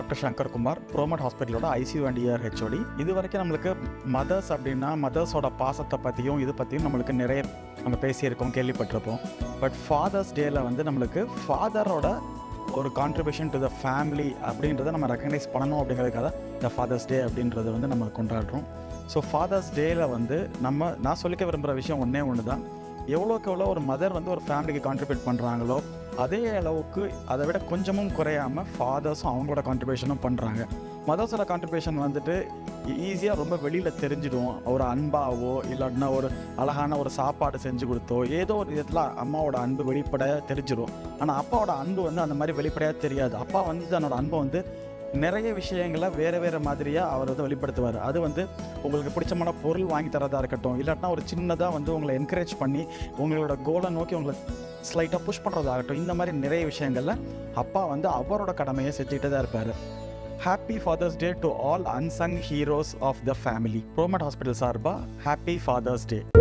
doctor Shankar Kumar ப்ரோமட் ஹாஸ்பிட்டலோட ICU and இயர் ஹெச்ஓடி இது வரைக்கும் நம்மளுக்கு மதர்ஸ் அப்படின்னா மதர்ஸோட பாசத்தை பற்றியும் இது பற்றியும் நம்மளுக்கு நிறைய நம்ம பேசியிருக்கோம் கேள்விப்பட்டிருப்போம் பட் ஃபாதர்ஸ் டேயில் வந்து நம்மளுக்கு ஃபாதரோட ஒரு கான்ட்ரிபியூஷன் டு த ஃபேமிலி அப்படின்றத நம்ம ரெக்கக்னைஸ் பண்ணணும் அப்படிங்கிறதுக்காக இந்த ஃபாதர்ஸ் டே அப்படின்றத வந்து நம்ம கொண்டாடுறோம் ஸோ ஃபாதர்ஸ் டேயில் வந்து நம்ம நான் சொல்லிக்க விரும்புகிற விஷயம் ஒன்றே ஒன்று தான் எவ்வளோக்கு எவ்வளோ ஒரு மதர் வந்து ஒரு ஃபேமிலிக்கு கான்ட்ரிபியூட் பண்ணுறாங்களோ அதே அளவுக்கு அதை விட கொஞ்சமும் குறையாமல் ஃபாதர்ஸும் அவங்களோட கான்ட்ரிபியூஷனும் பண்ணுறாங்க மதர்ஸோட கான்ட்ரிபியூஷன் வந்துட்டு ஈஸியாக ரொம்ப வெளியில் தெரிஞ்சிடும் ஒரு அன்பாவோ இல்லாட்டினா ஒரு அழகான ஒரு சாப்பாடு செஞ்சு கொடுத்தோ ஏதோ ஒரு விதத்தில் அம்மாவோட அன்பு வெளிப்படையாக தெரிஞ்சிடும் ஆனால் அப்பாவோட அன்பு வந்து அந்த மாதிரி வெளிப்படையாக தெரியாது அப்பா வந்து தன்னோட அன்பை வந்து நிறைய விஷயங்களை வேறு வேறு மாதிரியாக அவர் வந்து வெளிப்படுத்துவார் அது வந்து உங்களுக்கு பிடிச்சமான பொருள் வாங்கி தரதா இருக்கட்டும் இல்லாட்டினா ஒரு சின்னதாக வந்து உங்களை என்கரேஜ் பண்ணி உங்களோட கோலை நோக்கி உங்களை ஸ்லைட்டாக புஷ் பண்ணுறதாகட்டும் இந்த மாதிரி நிறைய விஷயங்களில் அப்பா வந்து அவரோட கடமையை செஞ்சுக்கிட்டே தான் இருப்பார் happy father's day to all unsung heroes of the family ப்ரோமட் ஹாஸ்பிட்டல் சார்பாக ஹாப்பி ஃபாதர்ஸ் டே